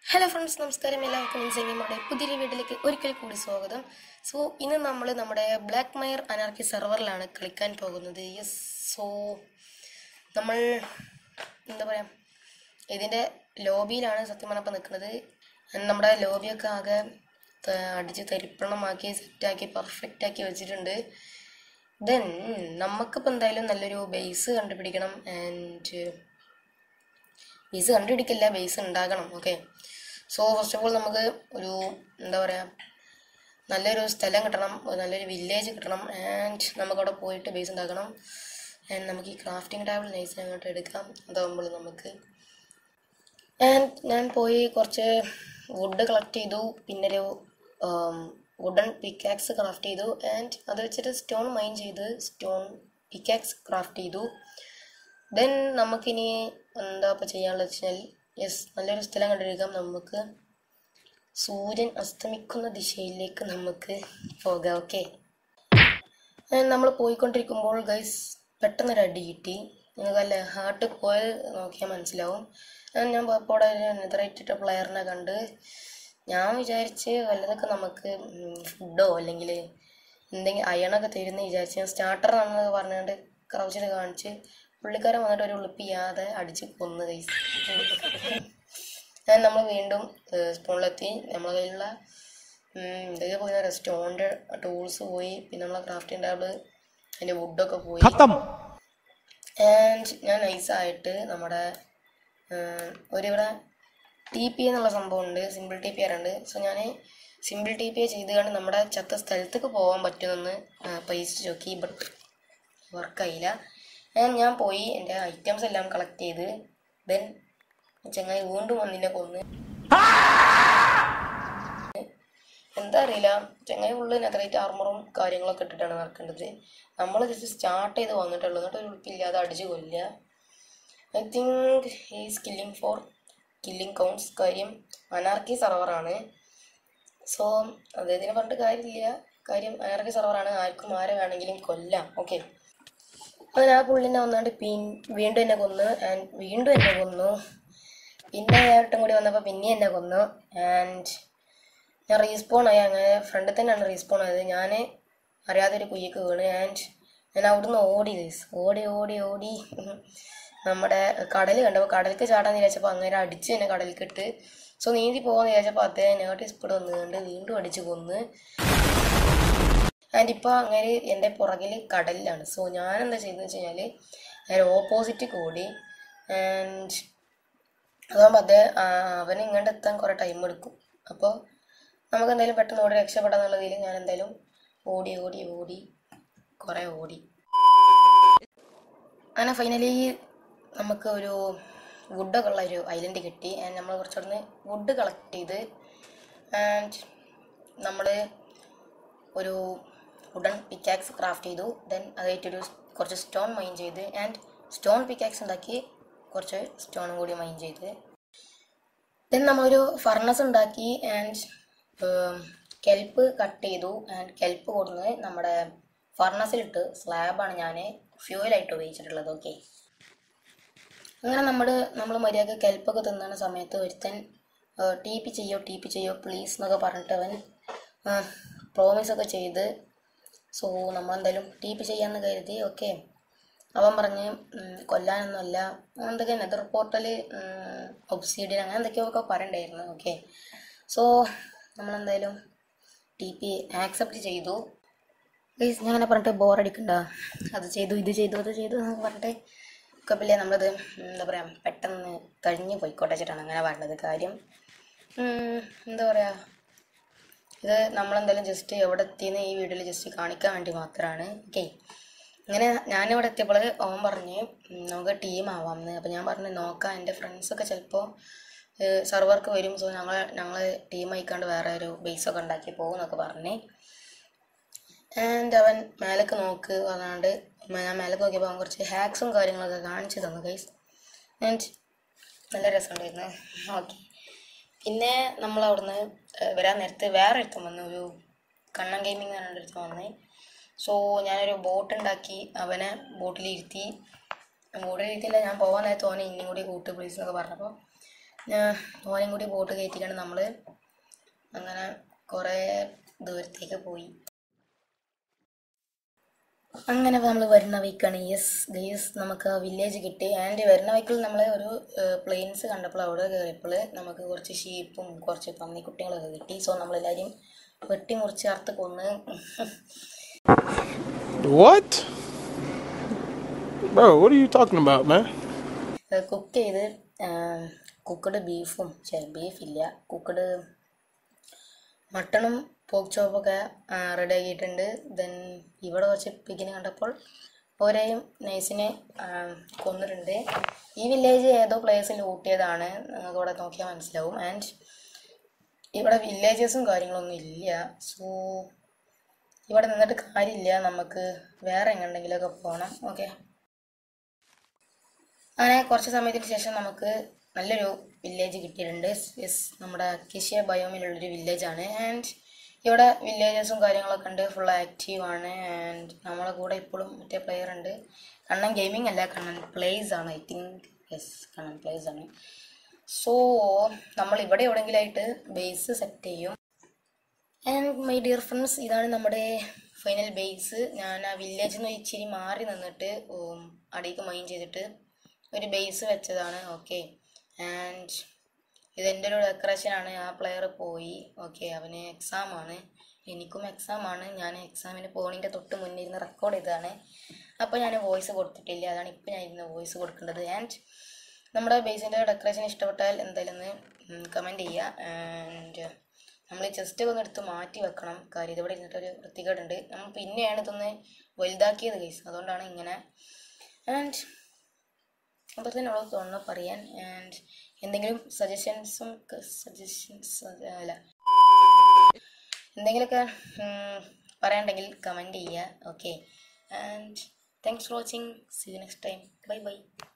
Hello friends നമസ്കാരം എല്ലാവർക്കും ഇൻസെങ്ങിയുടെ പുതിയൊരു വീട്ടിലേക്ക് ഒരിക്കൽ കൂടി സ്വാഗതം സോ ഇന്ന് നമ്മൾ നമ്മുടെ ബ്ലാക്ക് മയർ അനാർക്കി സെർവറിലാണ് കളിക്കാൻ പോകുന്നത് യെസ് സോ നമ്മൾ എന്താ പറയുക ഇതിൻ്റെ ലോബിയിലാണ് സത്യം പറഞ്ഞപ്പോൾ നിൽക്കുന്നത് നമ്മുടെ ലോബിയൊക്കെ ആകെ ത- അടിച്ച് തരിപ്പണമാക്കി സെറ്റാക്കി പെർഫെക്റ്റ് ആക്കി വെച്ചിട്ടുണ്ട് ദെൻ നമുക്കിപ്പോൾ എന്തായാലും നല്ലൊരു ബേസ് കണ്ടുപിടിക്കണം ആൻഡ് ബേസ് കണ്ടുപിടിക്കില്ല ബേസ് ഉണ്ടാക്കണം okay so first of all നമുക്ക് ഒരു എന്താ പറയുക നല്ലൊരു സ്ഥലം കിട്ടണം ഒരു നല്ലൊരു വില്ലേജ് കിട്ടണം ആൻഡ് നമുക്കവിടെ പോയിട്ട് ബേസ് ഉണ്ടാക്കണം ആൻഡ് നമുക്ക് ഈ ക്രാഫ്റ്റിംഗ് ടേബിൾ നൈസ് അങ്ങോട്ട് എടുക്കാം അതാകുമ്പോൾ നമുക്ക് ആൻഡ് ഞാൻ പോയി കുറച്ച് വുഡ് കളക്ട് ചെയ്തു പിന്നെ ഒരു വുഡൻ പിക്കാക്സ് ക്രാഫ്റ്റ് ചെയ്തു ആൻഡ് അത് വെച്ചിട്ട് സ്റ്റോൺ മൈൻ ചെയ്ത് സ്റ്റോൺ പിക്കാക്സ് ക്രാഫ്റ്റ് ചെയ്തു ദെൻ നമുക്കിനി എന്താ ഇപ്പോൾ ചെയ്യാനുള്ളത് വെച്ചാൽ യെസ് നല്ലൊരു സ്ഥലം കണ്ടിരിക്കാം നമുക്ക് സൂര്യൻ അസ്തമിക്കുന്ന ദിശയിലേക്ക് നമുക്ക് പോകാം ഓക്കെ നമ്മൾ പോയിക്കൊണ്ടിരിക്കുമ്പോൾ ഗൈസ് പെട്ടെന്നൊരു അടി കിട്ടി നിങ്ങൾക്കല്ലേ ഹാർട്ട് പോയത് നോക്കിയാൽ മനസ്സിലാവും And ഞാൻ പോയപ്പോൾ അവിടെ ഒരു നെതറേറ്റിട്ട പ്ലെയറിനെ കണ്ട് ഞാൻ വിചാരിച്ച് വല്ലതൊക്കെ നമുക്ക് ഫുഡോ അല്ലെങ്കിൽ എന്തെങ്കിലും അയണൊക്കെ തരുന്ന വിചാരിച്ച് ഞാൻ സ്റ്റാർട്ടർ ആണെന്നൊക്കെ പറഞ്ഞുകൊണ്ട് ക്രൗച്ചിൽ കാണിച്ച് പുള്ളിക്കാരൻ വന്നിട്ട് ഒരു ഉളുപ്പ് ചെയ്യാതെ അടിച്ച് കൊന്ന് കൈസ് ഞാൻ നമ്മൾ വീണ്ടും സ്പൂണിലെത്തി നമ്മളെ കയ്യിലുള്ള ഉം, ഇതൊക്കെ പോയി സ്റ്റോണിൻ്റെ ടൂൾസ് പോയി പിന്നെ നമ്മളെ ക്രാഫ്റ്റിംഗ് ടേബിൾ അതിൻ്റെ വുഡൊക്കെ പോയി खत्म ആൻഡ് ഞാൻ നൈസായിട്ട് നമ്മുടെ ഉം, ഒരിവിടെ ടി പി എന്നുള്ള സംഭവമുണ്ട് സിമ്പിൾ ടി പി ആറുണ്ട് സോ ഞാൻ സിമ്പിൾ ടി പി ചെയ്ത് കൊണ്ട് നമ്മുടെ ചത്ത സ്ഥലത്തേക്ക് പോകാൻ പറ്റുമെന്ന് പരീക്ഷിച്ച് നോക്കി ബട്ട് വർക്കായില്ല ആൻഡ് ഞാൻ പോയി എൻ്റെ ഐറ്റംസ് എല്ലാം കളക്ട് ചെയ്ത് ദെൻ ചങ്ങായി വീണ്ടും വന്നിനെ കൊന്ന് എന്താ അറിയില്ല ചങ്ങായി ഫുള്ള് നെതറേറ്റ് ആർമറും കാര്യങ്ങളൊക്കെ ഇട്ടിട്ടാണ് നടക്കേണ്ടത് നമ്മൾ ജസ്റ്റ് സ്റ്റാർട്ട് ചെയ്ത് വന്നിട്ടുള്ളൂ എന്നിട്ട് ഒരു ഉൾപ്പില്ലാതെ അടിച്ച് കൊല്ലുക I think he's killing for killing counts കാര്യം അനാർക്കി സെർവറാണ് സോ അദ്ദേഹത്തിന് പറഞ്ഞിട്ട് കാര്യമില്ല കാര്യം അനാർക്കി സെർവറാണ് ആർക്കും ആരെ വേണമെങ്കിലും കൊല്ലാം ഓക്കെ അങ്ങനെ ആ പുള്ളിനെ വന്നാണ്ട് പിൻ വീണ്ടും എന്നെ കൊന്നു ആൻഡ് വീണ്ടും എന്നെ കൊന്നു പിന്നെ ഏട്ടൻ കൂടി വന്നപ്പോൾ പിന്നെ എന്നെ കൊന്നു ആൻഡ് ഞാൻ റീസ്പോൺ ആയി അങ്ങനെ ഫ്രണ്ടിൽ തന്നെയാണ് റീസ്പോൺ ആയത് ഞാൻ അറിയാതെ ഒരു കുയ്യക്ക് വീണ് ആൻഡ് ഞാൻ അവിടുന്ന് ഓടി ഗൈസ് ഓടി ഓടി ഓടി നമ്മുടെ കടൽ കണ്ടപ്പോൾ കടലിക്ക് ചാടാൻ വിചാരിച്ചപ്പോൾ അങ്ങനെ അടിച്ച് എന്നെ കടലിലേക്ക് ഇട്ട് സോ നീന്തി പോകാന്ന് വിചാരിച്ചപ്പോൾ അദ്ദേഹം നേട്ടി സ്പീഡ് വന്നുകൊണ്ട് വീണ്ടും അടിച്ച് കൊന്ന് ആൻഡ് ഇപ്പോൾ അങ്ങനെ എൻ്റെ പുറകിൽ കടലിലാണ് സോ ഞാൻ എന്താ ചെയ്തതെന്ന് വെച്ച് കഴിഞ്ഞാൽ നേരെ ഓപ്പോസിറ്റ് കൂടി ആൻഡ് അതാകുമ്പോൾ അദ്ദേഹം ആ, അവന് ഇങ്ങോട്ട് എത്താൻ കുറേ ടൈം എടുക്കും അപ്പോൾ നമുക്ക് എന്തായാലും പെട്ടെന്ന് ഓടി രക്ഷപ്പെടാന്നുള്ളതിൽ ഞാൻ എന്തായാലും ഓടി ഓടി ഓടി കുറേ ഓടി അങ്ങനെ ഫൈനലി നമുക്ക് ഒരു വുഡൊക്കെ ഉള്ള ഒരു ഐലൻഡ് കിട്ടി ആൻഡ് നമ്മൾ കുറച്ചവിടുന്ന് വുഡ് കളക്ട് ചെയ്ത് ആൻഡ് നമ്മൾ ഒരു വുഡൻ പിക്കാക്സ് ക്രാഫ്റ്റ് ചെയ്തു ദെൻ അതായിട്ടൊരു കുറച്ച് സ്റ്റോൺ മൈൻ ചെയ്ത് ആൻഡ് സ്റ്റോൺ പിക്കാക്സ് ഉണ്ടാക്കി കുറച്ച് സ്റ്റോണും കൂടി മൈൻ ചെയ്ത് ദെൻ നമ്മളൊരു ഫർണസ് ഉണ്ടാക്കി ആൻഡ് കെൽപ്പ് കട്ട് ചെയ്തു ആൻഡ് കെൽപ്പ് കൊടുന്ന് നമ്മുടെ ഫർണസിലിട്ട് സ്ലാബാണ് ഞാൻ ഫ്യൂവലായിട്ട് ഉപയോഗിച്ചിട്ടുള്ളത് ഓക്കെ അങ്ങനെ നമ്മൾ നമ്മൾ മര്യാദ കെൽപ്പൊക്കെ തിന്നുന്ന സമയത്ത് ഒരുത്തൻ ടി പി ചെയ്യോ ടി പി ചെയ്യോ പ്ലീസ് എന്നൊക്കെ പറഞ്ഞിട്ട് അവൻ പ്രോമിസ് ഒക്കെ ചെയ്ത് സോ നമ്മളെന്തായാലും ടി പി ചെയ്യാമെന്ന് കരുതി ഓക്കെ അവൻ പറഞ്ഞ് ഉം, കൊല്ലാനൊന്നുമല്ല എന്തൊക്കെ നെതർ പോർട്ടൽ ഒബ്സീഡിയൻ അങ്ങനെ എന്തൊക്കെയൊക്കെ പറയണ്ടായിരുന്നു ഓക്കെ സോ നമ്മളെന്തായാലും ടി പി ആക്സെപ്റ്റ് ചെയ്തു ഗൈസ് ഞാൻ അങ്ങനെ പറഞ്ഞിട്ട് ബോറടിക്കണ്ട അത് ചെയ്തു ഇത് ചെയ്തു അത് ചെയ്തു എന്നൊക്കെ പറഞ്ഞിട്ട് കുഴപ്പമില്ല നമ്മളത് എന്താ പറയുക പെട്ടെന്ന് കഴിഞ്ഞ് പോയിക്കോട്ടെ വെച്ചിട്ടാണ് അങ്ങനെ പറഞ്ഞത് കാര്യം ഉം, എന്താ പറയുക ഇത് നമ്മളെന്തായാലും ജസ്റ്റ് എവിടെ എത്തിയെന്ന് ഈ വീഡിയോയിൽ ജസ്റ്റ് കാണിക്കാൻ വേണ്ടി മാത്രമാണ് ഓക്കെ അങ്ങനെ ഞാനിവിടെ എത്തിയപ്പോൾ ഓൻ പറഞ്ഞ് ഉം, നമുക്ക് ടീം ആവാമെന്ന് അപ്പോൾ ഞാൻ പറഞ്ഞു നോക്കാം എൻ്റെ ഫ്രണ്ട്സൊക്കെ ചിലപ്പോൾ സെർവർക്ക് വരും സോ ഞങ്ങൾ ഞങ്ങൾ ടീം ആയിക്കാണ്ട് വേറെ ഒരു ബേസൊക്കെ ഉണ്ടാക്കി പോകും എന്നൊക്കെ പറഞ്ഞ് ആൻഡ് അവൻ മേലേക്ക് നോക്ക് പറഞ്ഞാണ്ട് ഞാൻ മേലേക്ക് നോക്കിയപ്പോൾ അവൻ കുറച്ച് ഹാക്സും കാര്യങ്ങളൊക്കെ കാണിച്ചു തന്നു ഗൈസ് ആൻഡ് നല്ല രസമുണ്ടായിരുന്നു ഓക്കെ പിന്നെ നമ്മൾ അവിടുന്ന് ഏഹ്, വരാൻ നേരത്ത് വേറെ ഒരുത്തൻ വന്നു ഒരു കണ്ണൻ ഗെയിമിംഗ് എന്ന് പറഞ്ഞൊരു ഒരുത്തൻ വന്ന് സോ ഞാനൊരു ബോട്ട് ഉണ്ടാക്കി അവനെ ബോട്ടിൽ ഇരുത്തി ബോട്ടിൽ ഇരുത്തിയില്ല ഞാൻ പോകാൻ നേരത്ത് ഓനെ ഇനിയും കൂടി കൂട്ട് പ്ലീസ് എന്നൊക്കെ പറഞ്ഞപ്പോൾ ഓനെയും കൂടി ബോട്ട് കയറ്റിക്കാണ് നമ്മൾ അങ്ങനെ കുറേ ദൂരത്തേക്ക് പോയി അങ്ങനെ നമ്മൾ വരുന്ന വഴിക്കാണ് യെസ് ഗൈസ് നമുക്ക് ആ വില്ലേജ് കിട്ടി ആൻഡ് വരുന്ന വഴിക്കിൽ നമ്മൾ ഒരു പ്ലെയിൻസ് കണ്ടപ്പോൾ അവിടെ കയറിയപ്പോൾ നമുക്ക് കുറച്ച് ഷീപ്പും കുറച്ച് പന്നിക്കുട്ടികളൊക്കെ കിട്ടി സോ നമ്മളെല്ലാവരും വെട്ടി മുറിച്ച് അറുത്ത് കൊന്ന് What? Bro, what are you talking about, man? Cook ചെയ്ത് കുക്കഡ് ബീഫും ശേ ബീഫില്ല കുക്കഡ് മട്ടണും പോക്ക് ചോപ്പൊക്കെ റെഡി ആക്കിയിട്ടുണ്ട് ദെൻ ഇവിടെ കുറച്ച് പിക്കിനെ കണ്ടപ്പോൾ ഒരേയും നൈസിനെ കൊന്നിട്ടുണ്ട് ഈ വില്ലേജ് ഏതോ പ്ലേസിൽ ഊട്ടിയതാണ് നിങ്ങൾക്ക് ഇവിടെ നോക്കിയാൽ മനസ്സിലാവും ആൻഡ് ഇവിടെ വില്ലേജസും കാര്യങ്ങളൊന്നും ഇല്ല സോ ഇവിടെ നിന്നിട്ട് കാര്യമില്ല നമുക്ക് വേറെ എങ്ങനെയെങ്കിലുമൊക്കെ പോകണം ഓക്കെ അങ്ങനെ കുറച്ച് സമയത്തിന് ശേഷം നമുക്ക് നല്ലൊരു വില്ലേജ് കിട്ടിയിട്ടുണ്ട് യെസ് നമ്മുടെ കിഷ്യ ബയോമിലുള്ളൊരു വില്ലേജാണ് ആൻഡ് ഇവിടെ വില്ലേജസും കാര്യങ്ങളൊക്കെ ഉണ്ട് ഫുൾ ആക്റ്റീവ് ആണ് ആൻഡ് നമ്മളെ കൂടെ ഇപ്പോഴും മറ്റേ പ്ലെയർ ഉണ്ട് കണ്ണൻ ഗെയിമിംഗ് അല്ല കണ്ണൻ പ്ലേസ് ആണ് I think yes Kannan place ആണ് സോ നമ്മൾ ഇവിടെ എവിടെയെങ്കിലായിട്ട് ബേസ് സെറ്റ് ചെയ്യും ആൻഡ് മൈ ഡിയർ ഫ്രണ്ട്സ് ഇതാണ് നമ്മുടെ ഫൈനൽ ബേസ് ഞാൻ ആ വില്ലേജിൽ നിന്ന് ഇച്ചിരി മാറി നിന്നിട്ട് ഉം, അടിയിലേക്ക് മൈൻ ചെയ്തിട്ട് ഒരു ബേസ് വെച്ചതാണ് ഓക്കെ ആൻഡ് ഇതെൻ്റെ ഒരു ഡെക്കറേഷൻ ആണ് ആ പ്ലെയർ പോയി ഓക്കെ അവന് എക്സാം ആണ് എനിക്കും എക്സാം ആണ് ഞാൻ എക്സാമിന് പോണതിൻ്റെ തൊട്ട് മുന്നേ ഇരുന്ന് റെക്കോർഡ് ചെയ്തതാണ് അപ്പോൾ ഞാൻ വോയിസ് കൊടുത്തിട്ടില്ല അതാണ് ഇപ്പോൾ ഞാൻ ഇരുന്ന് വോയിസ് കൊടുക്കേണ്ടത് ആൻഡ് നമ്മുടെ ബേസിൻ്റെ ഡെക്കറേഷൻ ഇഷ്ടപ്പെട്ടാൽ എന്തായാലും ഒന്ന് കമൻറ്റ് ചെയ്യുക ആൻഡ് നമ്മൾ ഈ ചെസ്റ്റ് ഒന്ന് എടുത്ത് മാറ്റി വെക്കണം കാര്യം ഇതിവിടെ ഇരുന്നിട്ടൊരു വൃത്തികേടുണ്ട് നമ്മൾ പിന്നെയാണ് ഇതൊന്ന് വലുതാക്കിയത് കേസ് അതുകൊണ്ടാണ് ഇങ്ങനെ ആൻഡ് അപ്പോൾ തന്നെ ഉള്ളത് തോന്നുന്നു പറയാൻ ആൻഡ് എന്തെങ്കിലും സജഷൻസും സജഷൻസ് അല്ല എന്തെങ്കിലുമൊക്കെ പറയാനുണ്ടെങ്കിൽ കമൻറ്റ് ചെയ്യുക okay and thanks for watching see you next time bye by